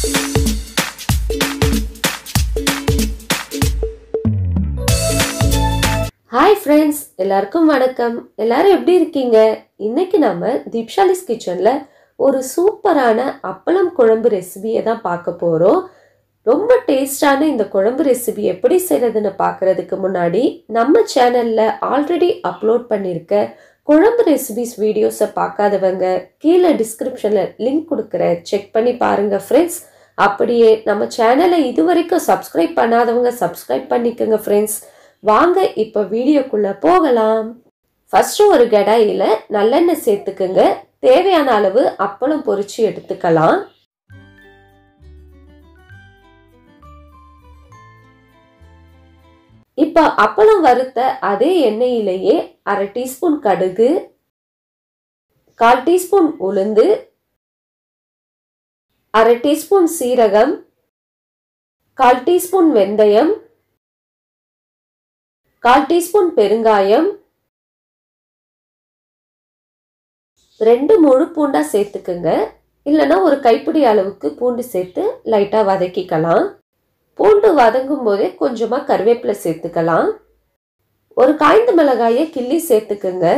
hi friends எல்லாருக்கும் வணக்கம் எல்லாரும் எப்படி இருக்கீங்க இன்னைக்கு நம்ம தீப்ஷாலிஸ் கிச்சனில் ஒரு சூப்பரான அப்பளம் குழம்பு ரெசிபியை தான் பார்க்க போகிறோம் ரொம்ப டேஸ்டான இந்த குழம்பு ரெசிபி எப்படி செய்கிறதுன்னு பார்க்குறதுக்கு முன்னாடி நம்ம சேனலில் ஆல்ரெடி அப்லோட் பண்ணியிருக்க குழம்பு ரெசிபிஸ் வீடியோஸை பார்க்காதவங்க கீழே டிஸ்கிரிப்ஷனில் லிங்க் கொடுக்குறேன் செக் பண்ணி பாருங்கள் ஃப்ரெண்ட்ஸ் அப்படியே நம்ம சேனலை இது வரைக்கும் சப்ஸ்கிரைப் பண்ணாதவங்க சப்ஸ்கிரைப் பண்ணிக்கோங்க ஃப்ரெண்ட்ஸ் வாங்க இப்போ வீடியோக்குள்ள போகலாம் ஃபர்ஸ்ட் ஒரு கடாயில நல்லெண்ணெய் சேர்த்துக்குங்க தேவையான அளவு அப்பளம் பொரிச்சு எடுத்துக்கலாம் இப்போ அப்பளம் வறுத்த அதே எண்ணெயிலேயே அரை டீஸ்பூன் கடுகு கால் டீஸ்பூன் உளுந்து அரை டீஸ்பூன் சீரகம் கால் டீஸ்பூன் வெந்தயம் கால் டீஸ்பூன் பெருங்காயம் ரெண்டு முழு பூண்டா சேர்த்துக்குங்க இல்லைன்னா ஒரு கைப்பிடி அளவுக்கு பூண்டு சேர்த்து லைட்டாக வதக்கிக்கலாம் பூண்டு வதங்கும் போதே கொஞ்சமாக கருவேப்பிலை சேர்த்துக்கலாம் ஒரு காய்ந்த மிளகாயை கிள்ளி சேர்த்துக்குங்க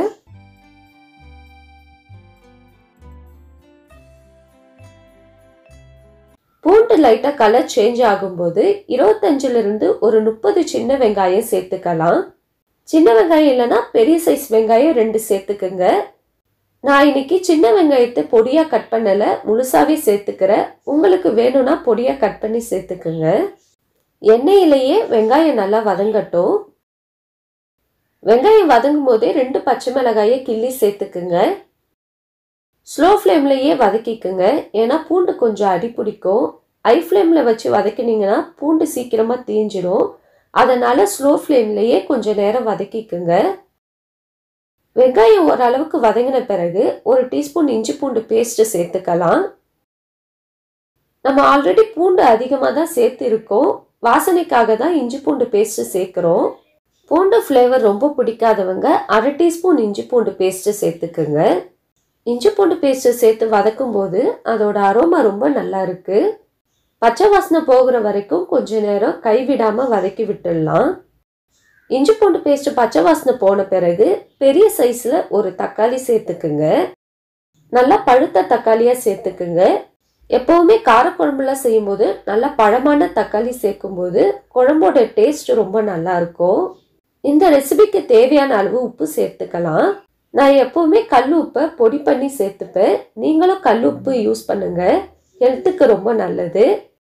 பூண்டு லைட்டாக கலர் சேஞ்ச் ஆகும்போது இருபத்தஞ்சிலிருந்து ஒரு முப்பது சின்ன வெங்காயம் சேர்த்துக்கலாம் சின்ன வெங்காயம் இல்லைன்னா பெரிய சைஸ் வெங்காயம் ரெண்டு சேர்த்துக்குங்க நான் இன்னைக்கு சின்ன வெங்காயத்தை பொடியாக கட் பண்ணலை முழுசாவே சேர்த்துக்கிறேன் உங்களுக்கு வேணும்னா பொடியாக கட் பண்ணி சேர்த்துக்குங்க எண்ணெயிலேயே வெங்காயம் நல்லா வதங்கட்டும் வெங்காயம் வதங்கும் போதே ரெண்டு பச்சை மிளகாயை கிள்ளி சேர்த்துக்குங்க ஸ்லோ ஃப்ளேம்லேயே வதக்கிக்குங்க ஏன்னா பூண்டு கொஞ்சம் அடி பிடிக்கும் ஐ ஃப்ளேமில் வச்சு வதக்கினீங்கன்னா பூண்டு சீக்கிரமாக தீஞ்சிடும் அதனால் ஸ்லோ ஃப்ளேம்லேயே கொஞ்சம் நேரம் வதக்கிக்குங்க வெங்காயம் ஓரளவுக்கு வதங்கின பிறகு ஒரு டீஸ்பூன் இஞ்சி பூண்டு பேஸ்ட்டு சேர்த்துக்கலாம் நம்ம ஆல்ரெடி பூண்டு அதிகமாக தான் சேர்த்துருக்கோம் வாசனைக்காக தான் இஞ்சி பூண்டு பேஸ்ட்டு சேர்க்குறோம் பூண்டு ஃப்ளேவர் ரொம்ப பிடிக்காதவங்க அரை டீஸ்பூன் இஞ்சி பூண்டு பேஸ்ட்டு சேர்த்துக்குங்க இஞ்சி பூண்டு பேஸ்ட்டு சேர்த்து வதக்கும் போது அதோட அரோமா ரொம்ப நல்லா இருக்கு பச்சை வாசனை போகிற வரைக்கும் கொஞ்ச நேரம் கைவிடாமல் வதக்கி விட்டுடலாம் இஞ்சி பூண்டு பேஸ்ட்டு பச்சை வாசனை போன பிறகு பெரிய சைஸில் ஒரு தக்காளி சேர்த்துக்குங்க நல்லா பழுத்த தக்காளியாக சேர்த்துக்குங்க எப்போவுமே காரக்குழம்புலாம் செய்யும்போது நல்லா பழமான தக்காளி சேர்க்கும்போது குழம்போட டேஸ்ட் ரொம்ப நல்லா இருக்கும் இந்த ரெசிபிக்கு தேவையான அளவு உப்பு சேர்த்துக்கலாம் நான் எப்போவுமே கல் உப்பை பொடி பண்ணி சேர்த்துப்பேன் நீங்களும் கல் உப்பு யூஸ் பண்ணுங்க ஹெல்த்துக்கு ரொம்ப நல்லது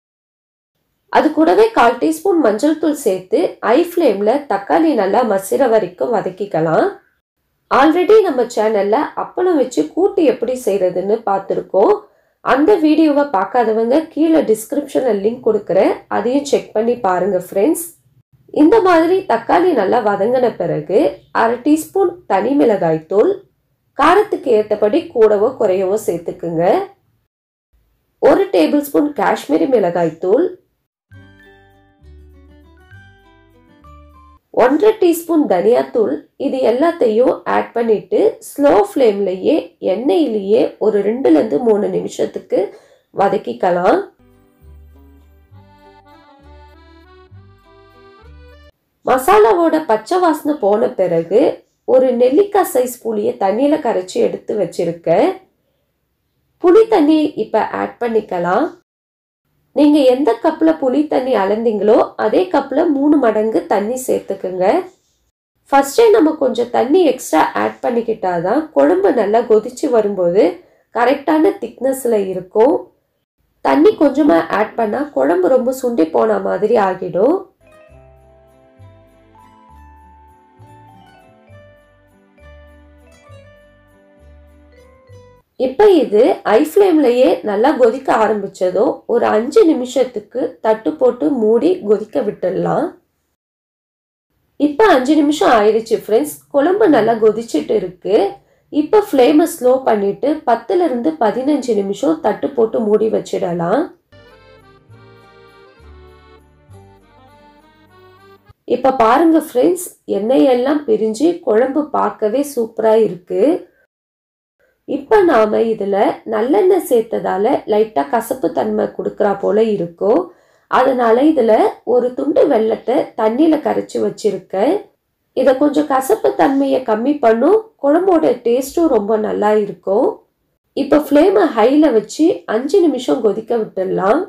அது கூடவே கால் டீஸ்பூன் மஞ்சள் தூள் சேர்த்து ஐ ஃப்ளேமில் தக்காளி நல்லா மசிற வரைக்கும் வதக்கிக்கலாம் ஆல்ரெடி நம்ம சேனலில் அப்பளம் வச்சு கூட்டு எப்படி செய்கிறதுன்னு பார்த்துருக்கோம் அந்த வீடியோவை பார்க்காதவங்க கீழே டிஸ்கிரிப்ஷனில் லிங்க் கொடுக்குறேன் அதையும் செக் பண்ணி பாருங்கள் ஃப்ரெண்ட்ஸ் இந்த மாதிரி தக்காளி நல்லா வதங்கின பிறகு அரை டீஸ்பூன் தனி மிளகாய் தூள் காரத்துக்கு ஏற்றபடி கூடவோ குறையவோ சேர்த்துக்குங்க ஒரு டேபிள் ஸ்பூன் காஷ்மீரி மிளகாய் தூள் ஒன்றரை டீஸ்பூன் தனியாத்தூள் இது எல்லாத்தையும் ஆட் பண்ணிட்டு ஸ்லோ ஃப்ளேம்லேயே எண்ணெயிலேயே ஒரு ரெண்டுலேருந்து மூணு நிமிஷத்துக்கு வதக்கிக்கலாம் மசாலாவோட பச்சை வாசனை போன பிறகு ஒரு நெல்லிக்காய் சைஸ் புளியை தண்ணியில் கரைச்சி எடுத்து வச்சிருக்கேன் புளி தண்ணி இப்போ ஆட் பண்ணிக்கலாம் நீங்கள் எந்த கப்பில் புளி தண்ணி அளந்தீங்களோ அதே கப்பில் மூணு மடங்கு தண்ணி சேர்த்துக்குங்க ஃபஸ்ட்டே நம்ம கொஞ்சம் தண்ணி எக்ஸ்ட்ரா ஆட் பண்ணிக்கிட்டாதான் குழம்பு நல்லா கொதிச்சு வரும்போது கரெக்டான திக்னஸில் இருக்கும் தண்ணி கொஞ்சமாக ஆட் பண்ணால் குழம்பு ரொம்ப சுண்டி போன மாதிரி ஆகிடும் இப்போ இது ஐ ஃப்ளேம்லையே நல்லா கொதிக்க ஆரம்பிச்சதும் ஒரு அஞ்சு நிமிஷத்துக்கு தட்டு போட்டு மூடி கொதிக்க விட்டுடலாம் இப்போ அஞ்சு நிமிஷம் ஆயிடுச்சு ஃப்ரெண்ட்ஸ் குழம்பு நல்லா கொதிச்சிட்டு இருக்கு இப்போ ஃப்ளேமை ஸ்லோ பண்ணிட்டு பத்துல இருந்து பதினஞ்சு நிமிஷம் தட்டு போட்டு மூடி வச்சிடலாம் இப்போ பாருங்க ஃப்ரெண்ட்ஸ் எண்ணெயெல்லாம் பிரிஞ்சு குழம்பு பார்க்கவே சூப்பராக இருக்கு இப்போ நாம் இதில் நல்லெண்ணெய் சேர்த்ததால லைட்டாக கசப்பு தன்மை கொடுக்குறா போல இருக்கும் அதனால இதில் ஒரு துண்டு வெள்ளத்தை தண்ணியில் கரைச்சி வச்சிருக்கேன் இதை கொஞ்சம் கசப்பு தன்மையை கம்மி பண்ணும் குழம்போட டேஸ்ட்டும் ரொம்ப நல்லா இருக்கும் இப்போ ஃப்ளேமை ஹையில் வச்சு அஞ்சு நிமிஷம் கொதிக்க விட்டுடலாம்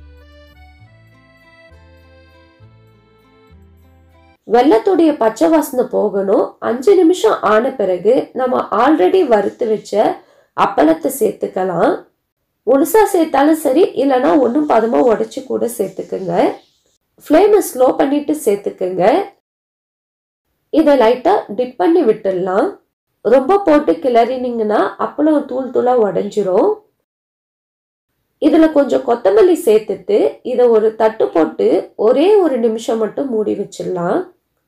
வெள்ளத்துடைய பச்சை வாசனை போகணும் அஞ்சு நிமிஷம் ஆன பிறகு நம்ம ஆல்ரெடி வறுத்து வச்ச அப்பளத்தை சேர்த்துக்கலாம் முழுசா சேர்த்தாலும் சரி இல்லைன்னா ஒன்றும் பதமாக உடச்சி கூட சேர்த்துக்குங்க ஃப்ளேமை ஸ்லோ பண்ணிட்டு சேர்த்துக்குங்க இதை லைட்டாக டிப் பண்ணி விட்டுடலாம் ரொம்ப போட்டு கிளறினீங்கன்னா அப்பளம் தூள் தூளாக உடஞ்சிரும் இதில் கொஞ்சம் கொத்தமல்லி சேர்த்துட்டு இதை ஒரு தட்டு போட்டு ஒரே ஒரு நிமிஷம் மட்டும் மூடி வச்சிடலாம்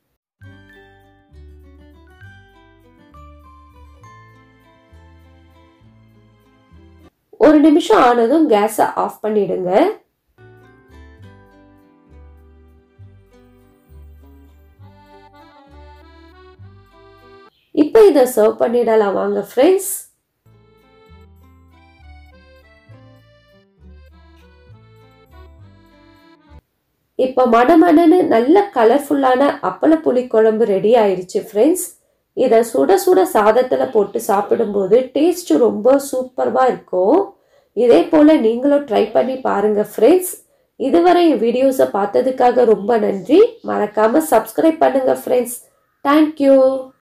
ஒரு நிமிஷம் ஆனதும் கேஸை ஆஃப் பண்ணிடுங்க இப்போ இதை சர்வ் பண்ணிடலாம் வாங்க ஃப்ரெண்ட்ஸ் இப்போ மணமணன்னு நல்ல கலர்ஃபுல்லான அப்பள புளி குழம்பு ரெடி ஆயிடுச்சு ஃப்ரெண்ட்ஸ் இதை சுட சுட சாதத்தில் போட்டு சாப்பிடும்போது டேஸ்ட் ரொம்ப சூப்பராக இருக்கும் இதே போல் நீங்களும் ட்ரை பண்ணி பாருங்கள் ஃப்ரெண்ட்ஸ் இதுவரை என் வீடியோஸை பார்த்ததுக்காக ரொம்ப நன்றி மறக்காமல் சப்ஸ்கிரைப் பண்ணுங்கள் ஃப்ரெண்ட்ஸ் தேங்க்யூ